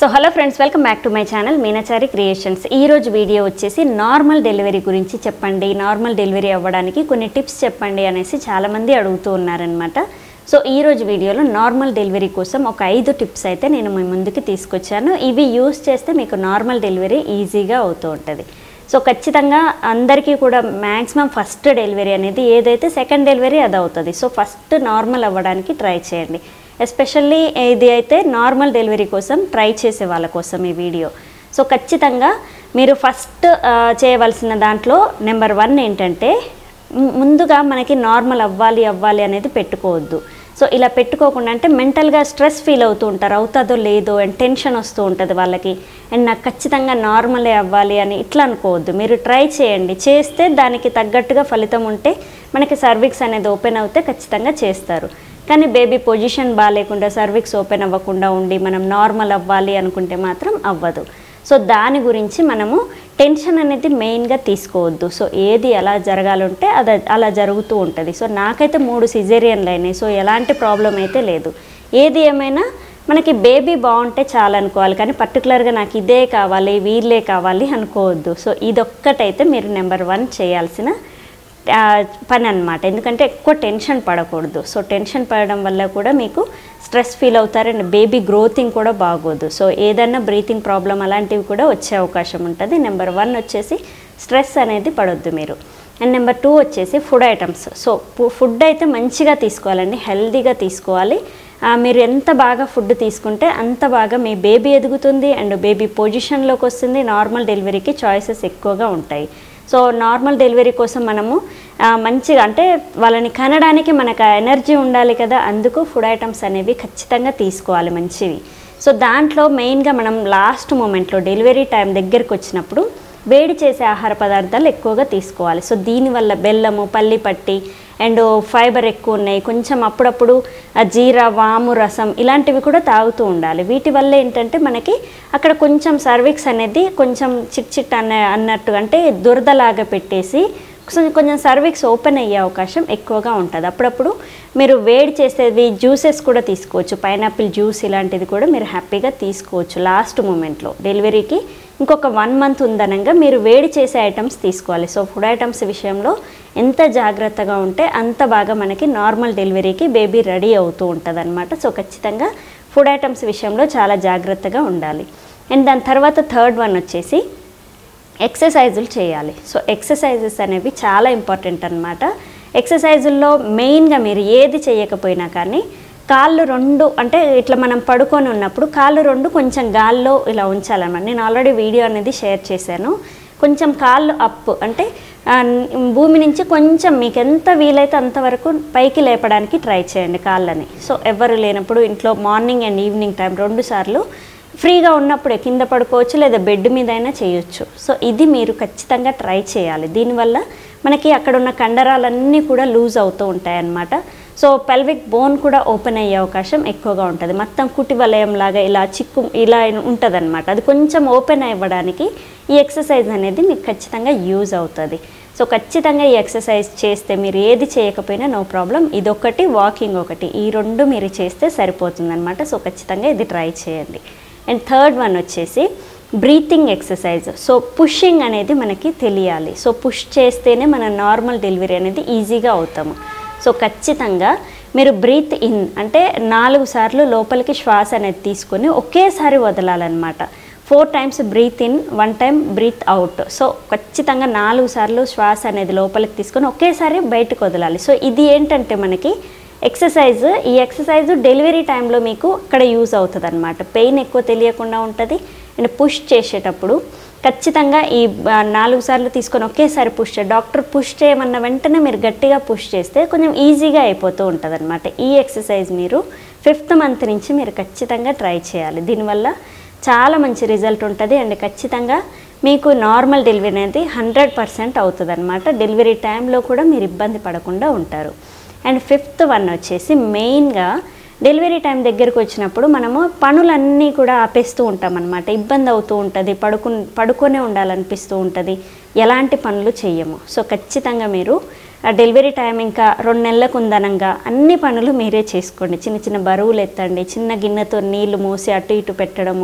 so hello friends welcome back to my channel Meenachari creations ఈ రోజు video వచ్చేసి normal delivery గురించి చెప్పండి నార్మల్ డెలివరీ అవ్వడానికి కొన్ని టిప్స్ చెప్పండి అనేసి చాలామంది అడుగుతూ ఉన్నారనమాట సో ఈ రోజు వీడియోలో నార్మల్ డెలివరీ కోసం ఒక ఐదు టిప్స్ అయితే నేను మీ ముందుకి తీసుకొచ్చాను ఇవి యూస్ చేస్తే మీకు నార్మల్ డెలివరీ ఈజీగా అవుతూ ఉంటుంది సో ఖచ్చితంగా అందరికీ కూడా మ్యాక్సిమం ఫస్ట్ డెలివరీ అనేది ఏదైతే సెకండ్ డెలివరీ అది అవుతుంది సో ఫస్ట్ నార్మల్ అవ్వడానికి ట్రై చేయండి ఎస్పెషల్లీ ఇది అయితే నార్మల్ డెలివరీ కోసం ట్రై చేసే వాళ్ళ కోసం ఈ వీడియో సో ఖచ్చితంగా మీరు ఫస్ట్ ఆ, చేయవలసిన దాంట్లో నెంబర్ వన్ ఏంటంటే ము- ముందుగా మనకి నార్మల్ అవ్వాలి అవ్వాలి అనేది పెట్టుకోవద్దు సో ఇలా పెట్టుకోకుండా అంటే మెంటల్గా స్ట్రెస్ ఫీల్ అవుతూ ఉంటారు అవుతుందో లేదో అండ్ టెన్షన్ వస్తూ ఉంటుంది వాళ్ళకి అండ్ నాకు ఖచ్చితంగా నార్మలే అవ్వాలి అని ఇట్లా అనుకోవద్దు మీరు ట్రై చేయండి చేస్తే దానికి తగ్గట్టుగా ఫలితం ఉంటే మనకి సర్వీక్స్ అనేది ఓపెన్ అవుతే ఖచ్చితంగా చేస్తారు కానీ బేబీ పొజిషన్ బాగాలేకుండా సర్వీక్స్ ఓపెన్ అవ్వకుండా ఉండి మనం నార్మల్ అవ్వాలి అనుకుంటే మాత్రం అవ్వదు సో దాని గురించి మనము టెన్షన్ అనేది మెయిన్గా తీసుకోవద్దు సో ఏది ఎలా జరగాలంటే అది అలా జరుగుతూ ఉంటుంది సో నాకైతే మూడు సిజేరియన్లు అయినాయి సో ఎలాంటి ప్రాబ్లం అయితే లేదు ఏది ఏమైనా మనకి బేబీ బాగుంటే చాలా అనుకోవాలి కానీ పర్టికులర్గా నాకు ఇదే కావాలి వీళ్ళే కావాలి అనుకోవద్దు సో ఇదొక్కటైతే మీరు నెంబర్ వన్ చేయాల్సిన ఆ, పని అనమాట ఎందుకంటే ఎక్కువ టెన్షన్ పడకూడదు సో టెన్షన్ పడడం వల్ల కూడా మీకు స్ట్రెస్ ఫీల్ అవుతారు అండ్ బేబీ గ్రోతింగ్ కూడా బాగోదు సో ఏదైనా బ్రీతింగ్ ప్రాబ్లం అలాంటివి కూడా వచ్చే అవకాశం ఉంటుంది నెంబర్ వన్ వచ్చేసి స్ట్రెస్ అనేది పడొద్దు మీరు అండ్ నెంబర్ టూ వచ్చేసి ఫుడ్ ఐటమ్స్ సో ఫుడ్ అయితే మంచిగా తీసుకోవాలండి హెల్తీగా తీసుకోవాలి ఆ, మీరు ఎంత బాగా ఫుడ్ తీసుకుంటే అంత బాగా మీ బేబీ ఎదుగుతుంది అండ్ బేబీ పొజిషన్లోకి వస్తుంది నార్మల్ డెలివరీకి చాయిసెస్ ఎక్కువగా ఉంటాయి సో నార్మల్ డెలివరీ కోసం మనము ఆ, మంచిగా అంటే వాళ్ళని కనడానికి మనకు ఎనర్జీ ఉండాలి కదా అందుకు ఫుడ్ ఐటమ్స్ అనేవి ఖచ్చితంగా తీసుకోవాలి మంచివి సో దాంట్లో మెయిన్గా మనం లాస్ట్ మూమెంట్లో డెలివరీ టైం దగ్గరికి వచ్చినప్పుడు వేడి చేసే ఆహార పదార్థాలు ఎక్కువగా తీసుకోవాలి సో దీనివల్ల బెల్లము పల్లి పట్టి అండ్ ఫైబర్ ఎక్కువ ఉన్నాయి కొంచెం అప్పుడప్పుడు ఆ జీరా వాము రసం ఇలాంటివి కూడా తాగుతూ ఉండాలి వీటి వల్ల ఏంటంటే మనకి అక్కడ కొంచెం సర్విక్స్ అనేది కొంచెం చిట్ చిట్ అన్న అన్నట్టు అంటే దురదలాగా పెట్టేసి కొంచెం కొంచెం సర్విక్స్ ఓపెన్ అయ్యే అవకాశం ఎక్కువగా ఉంటుంది అప్పుడప్పుడు మీరు వేడి చేసేవి జ్యూసెస్ కూడా తీసుకోవచ్చు పైనాపిల్ జ్యూస్ ఇలాంటిది కూడా మీరు హ్యాపీగా తీసుకోవచ్చు లాస్ట్ మూమెంట్లో డెలివరీకి ఇంకొక వన్ మంత్ ఉందనంగా మీరు వేడి చేసే ఐటమ్స్ తీసుకోవాలి సో ఫుడ్ ఐటమ్స్ విషయంలో ఎంత జాగ్రత్తగా ఉంటే అంత బాగా మనకి నార్మల్ డెలివరీకి బేబీ రెడీ అవుతూ ఉంటుంది సో ఖచ్చితంగా ఫుడ్ ఐటమ్స్ విషయంలో చాలా జాగ్రత్తగా ఉండాలి అండ్ దాని తర్వాత థర్డ్ వన్ వచ్చేసి ఎక్సర్సైజులు చేయాలి సో ఎక్సర్సైజెస్ అనేవి చాలా ఇంపార్టెంట్ అనమాట ఎక్సర్సైజుల్లో మెయిన్గా మీరు ఏది చేయకపోయినా కానీ కాళ్ళు రెండు అంటే ఇట్లా మనం పడుకొని ఉన్నప్పుడు కాళ్ళు రెండు కొంచెం గాల్లో ఇలా ఉంచాలన్నమాట నేను ఆల్రెడీ వీడియో అనేది షేర్ చేశాను కొంచెం కాళ్ళు అప్ అంటే ఆ, భూమి నుంచి కొంచెం మీకు ఎంత వీలైతే అంతవరకు పైకి లేపడానికి ట్రై చేయండి కాళ్ళని సో ఎవరు లేనప్పుడు ఇంట్లో మార్నింగ్ అండ్ ఈవినింగ్ టైం రెండు సార్లు ఫ్రీగా ఉన్నప్పుడే కింద పడుకోవచ్చు లేదా బెడ్ మీద అయినా చేయొచ్చు సో ఇది మీరు ఖచ్చితంగా ట్రై చేయాలి దీనివల్ల మనకి అక్కడ ఉన్న కండరాలన్నీ కూడా లూజ్ అవుతూ ఉంటాయి అన్నమాట సో పెల్విక్ బోన్ కూడా ఓపెన్ అయ్యే అవకాశం ఎక్కువగా ఉంటుంది మొత్తం కుటి వలయం లాగా ఇలా చిక్కు ఇలా ఉంటుంది అనమాట అది కొంచెం ఓపెన్ అవ్వడానికి ఈ ఎక్సర్సైజ్ అనేది మీకు ఖచ్చితంగా యూజ్ అవుతుంది సో ఖచ్చితంగా ఈ ఎక్సర్సైజ్ చేస్తే మీరు ఏది చేయకపోయినా నో ప్రాబ్లం ఇదొకటి వాకింగ్ ఒకటి ఈ రెండు మీరు చేస్తే సరిపోతుందన్నమాట సో ఖచ్చితంగా ఇది ట్రై చేయండి అండ్ థర్డ్ వన్ వచ్చేసి బ్రీతింగ్ ఎక్సర్సైజ్ సో పుషింగ్ అనేది మనకి తెలియాలి సో పుష్ చేస్తేనే మన నార్మల్ డెలివరీ అనేది ఈజీగా అవుతాము సో ఖచ్చితంగా మీరు బ్రీత్ ఇన్ అంటే నాలుగు సార్లు లోపలికి శ్వాస అనేది తీసుకొని ఒకేసారి వదలాలన్నమాట four times breath in one time breath out so ఖచ్చితంగా నాలుగు సార్లు శ్వాస అనేది లోపలికి తీసుకొని ఒకేసారి బయటకు వదలాలి సో ఇది ఏంటంటే మనకి ఎక్సర్సైజ్ ఈ ఎక్సర్సైజ్ డెలివరీ టైంలో మీకు అక్కడ యూజ్ అవుతుంది అనమాట పెయిన్ ఎక్కువ తెలియకుండా ఉంటుంది అండ్ పుష్ చేసేటప్పుడు ఖచ్చితంగా ఈ ఆ, నాలుగు సార్లు తీసుకొని ఒకేసారి పుష్ చే డాక్టర్ పుష్ చేయమన్న వెంటనే మీరు గట్టిగా పుష్ చేస్తే కొంచెం ఈజీగా అయిపోతూ ఉంటుంది అనమాట ఈ ఎక్సర్సైజ్ మీరు ఫిఫ్త్ మంత్ నుంచి మీరు ఖచ్చితంగా ట్రై చేయాలి దీనివల్ల చాలా మంచి రిజల్ట్ ఉంటుంది అండ్ ఖచ్చితంగా మీకు నార్మల్ డెలివరీ అనేది హండ్రెడ్ పర్సెంట్ అవుతుంది అనమాట డెలివరీ టైంలో కూడా మీరు ఇబ్బంది పడకుండా ఉంటారు అండ్ ఫిఫ్త్ వన్ వచ్చేసి మెయిన్గా డెలివరీ టైం దగ్గరికి వచ్చినప్పుడు మనము పనులన్నీ కూడా ఆపేస్తూ ఉంటాం అనమాట ఇబ్బంది అవుతూ ఉంటుంది పడుకు పడుకొనే ఉండాలనిపిస్తూ ఉంటుంది ఎలాంటి పనులు చెయ్యము సో ఖచ్చితంగా మీరు ఆ డెలివరీ టైం ఇంకా రెండు నెలలకు ఉందనంగా అన్ని పనులు మీరే చేసుకోండి చిన్న చిన్న బరువులు ఎత్తండి చిన్న గిన్నెతో నీళ్లు మోసి అటు ఇటు పెట్టడము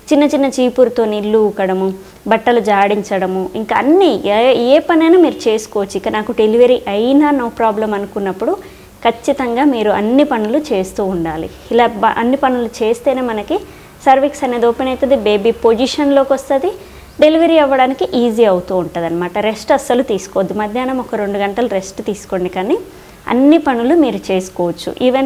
చిన్న చిన్న చీపురుతో నీళ్ళు ఊకడము బట్టలు జాడించడము ఇంకా అన్నీ ఏ ఏ పనైనా మీరు చేసుకోవచ్చు ఇక నాకు డెలివరీ అయినా నో ప్రాబ్లం అనుకున్నప్పుడు ఖచ్చితంగా మీరు అన్ని పనులు చేస్తూ ఉండాలి ఇలా బ- అన్ని పనులు చేస్తేనే మనకి సర్విక్స్ అనేది ఓపెన్ అవుతుంది బేబీ పొజిషన్లోకి వస్తుంది డెలివరీ అవ్వడానికి ఈజీ అవుతూ ఉంటుంది అనమాట రెస్ట్ అస్సలు తీసుకోవద్దు మధ్యాహ్నం ఒక రెండు గంటలు రెస్ట్ తీసుకోండి కానీ అన్ని పనులు మీరు చేసుకోవచ్చు ఈవెన్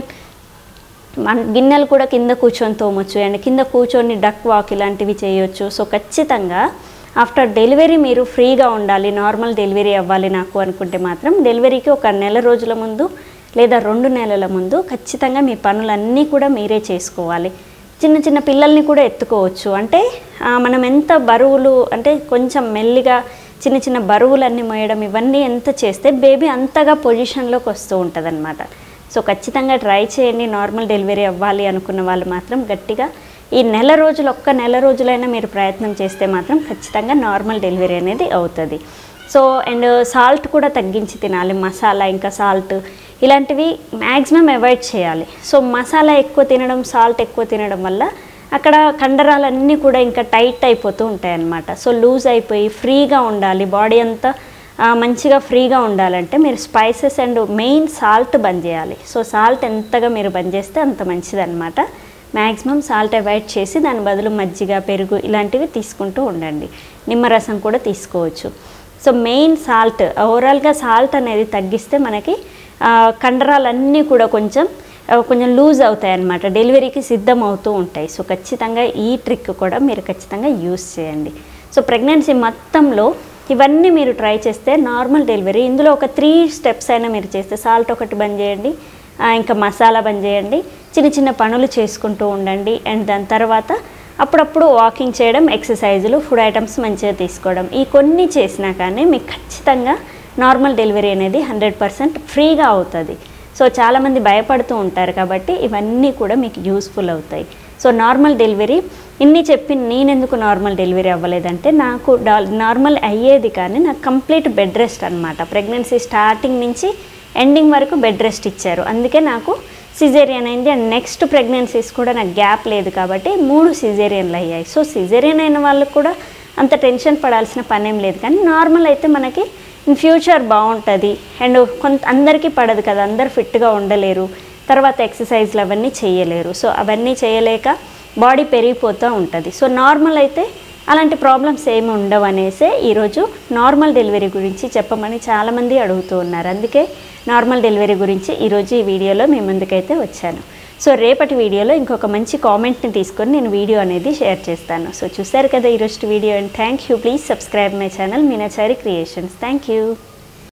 మన గిన్నెలు కూడా కింద కూర్చొని తోమొచ్చు అండ్ కింద కూర్చొని డక్ వాక్ ఇలాంటివి చేయొచ్చు సో ఖచ్చితంగా ఆఫ్టర్ డెలివరీ మీరు ఫ్రీగా ఉండాలి నార్మల్ డెలివరీ అవ్వాలి నాకు అనుకుంటే మాత్రం డెలివరీకి ఒక నెల రోజుల ముందు లేదా రెండు నెలల ముందు ఖచ్చితంగా మీ పనులన్నీ కూడా మీరే చేసుకోవాలి చిన్న చిన్న పిల్లల్ని కూడా ఎత్తుకోవచ్చు అంటే ఆ, మనం ఎంత బరువులు అంటే కొంచెం మెల్లిగా చిన్న చిన్న బరువులన్నీ మోయడం ఇవన్నీ ఎంత చేస్తే బేబీ అంతగా పొజిషన్లోకి వస్తూ ఉంటుంది సో ఖచ్చితంగా ట్రై చేయండి నార్మల్ డెలివరీ అవ్వాలి అనుకున్న వాళ్ళు మాత్రం గట్టిగా ఈ నెల రోజులు ఒక్క నెల రోజులైనా మీరు ప్రయత్నం చేస్తే మాత్రం ఖచ్చితంగా నార్మల్ డెలివరీ అనేది అవుతుంది సో అండ్ సాల్ట్ కూడా తగ్గించి తినాలి మసాలా ఇంకా సాల్ట్ ఇలాంటివి మ్యాక్సిమం అవాయిడ్ చేయాలి సో మసాలా ఎక్కువ తినడం సాల్ట్ ఎక్కువ తినడం వల్ల అక్కడ కండరాలన్నీ కూడా ఇంకా టైట్ అయిపోతూ ఉంటాయి అన్నమాట సో లూజ్ అయిపోయి ఫ్రీగా ఉండాలి బాడీ అంతా ఆ, మంచిగా ఫ్రీగా ఉండాలంటే మీరు స్పైసెస్ అండ్ మెయిన్ సాల్ట్ బంద్ చేయాలి సో సాల్ట్ ఎంతగా మీరు బంద్ చేస్తే అంత మంచిదన్నమాట మ్యాక్సిమం సాల్ట్ అవాయిడ్ చేసి దాని బదులు మజ్జిగ పెరుగు ఇలాంటివి తీసుకుంటూ ఉండండి నిమ్మరసం కూడా తీసుకోవచ్చు సో మెయిన్ సాల్ట్ ఓవరాల్గా సాల్ట్ అనేది తగ్గిస్తే మనకి ఆ, కండరాలన్నీ కూడా కొంచెం ఆ, కొంచెం లూజ్ అవుతాయి అన్నమాట డెలివరీకి సిద్ధం అవుతూ ఉంటాయి సో ఖచ్చితంగా ఈ ట్రిక్ కూడా మీరు ఖచ్చితంగా యూస్ చేయండి సో ప్రెగ్నెన్సీ మొత్తంలో ఇవన్నీ మీరు ట్రై చేస్తే నార్మల్ డెలివరీ ఇందులో ఒక త్రీ స్టెప్స్ అయినా మీరు చేస్తే సాల్ట్ ఒకటి బంద్ చేయండి ఆ, ఇంకా మసాలా బంద్ చేయండి చిన్న చిన్న పనులు చేసుకుంటూ ఉండండి అండ్ దాని తర్వాత అప్పుడప్పుడు వాకింగ్ చేయడం ఎక్సర్సైజులు ఫుడ్ ఐటమ్స్ మంచిగా తీసుకోవడం ఈ కొన్ని చేసినా కానీ మీకు ఖచ్చితంగా నార్మల్ డెలివరీ అనేది హండ్రెడ్ పర్సెంట్ ఫ్రీగా అవుతుంది సో చాలామంది భయపడుతూ ఉంటారు కాబట్టి ఇవన్నీ కూడా మీకు యూస్ఫుల్ అవుతాయి సో నార్మల్ డెలివరీ ఇన్ని చెప్పి నేనెందుకు నార్మల్ డెలివరీ అవ్వలేదంటే నాకు డా- నార్మల్ అయ్యేది కానీ నాకు కంప్లీట్ బెడ్ రెస్ట్ అనమాట ప్రెగ్నెన్సీ స్టార్టింగ్ నుంచి ఎండింగ్ వరకు బెడ్ రెస్ట్ ఇచ్చారు అందుకే నాకు సిజేరియన్ అయింది అండ్ నెక్స్ట్ ప్రెగ్నెన్సీస్ కూడా నాకు గ్యాప్ లేదు కాబట్టి మూడు సిజేరియన్లు అయ్యాయి సో సిజేరియన్ అయిన వాళ్ళకు కూడా అంత టెన్షన్ పడాల్సిన పని ఏం లేదు కానీ నార్మల్ అయితే మనకి ఇన్ ఫ్యూచర్ బాగుంటుంది అండ్ కొంత అందరికీ పడదు కదా అందరు ఫిట్గా ఉండలేరు తర్వాత ఎక్సర్సైజ్లు అవన్నీ చేయలేరు సో అవన్నీ చేయలేక బాడీ పెరిగిపోతూ ఉంటుంది సో నార్మల్ అయితే అలాంటి ప్రాబ్లమ్స్ ఏమి ఉండవు అనేసే ఈరోజు నార్మల్ డెలివరీ గురించి చెప్పమని చాలామంది అడుగుతూ ఉన్నారు అందుకే నార్మల్ డెలివరీ గురించి ఈరోజు ఈ వీడియోలో మీ ముందుకైతే వచ్చాను సో రేపటి వీడియోలో ఇంకొక మంచి కామెంట్ని తీసుకొని నేను వీడియో అనేది షేర్ చేస్తాను సో చూసారు కదా ఈరోజు video and thank you please subscribe my channel Meenachari creations thank you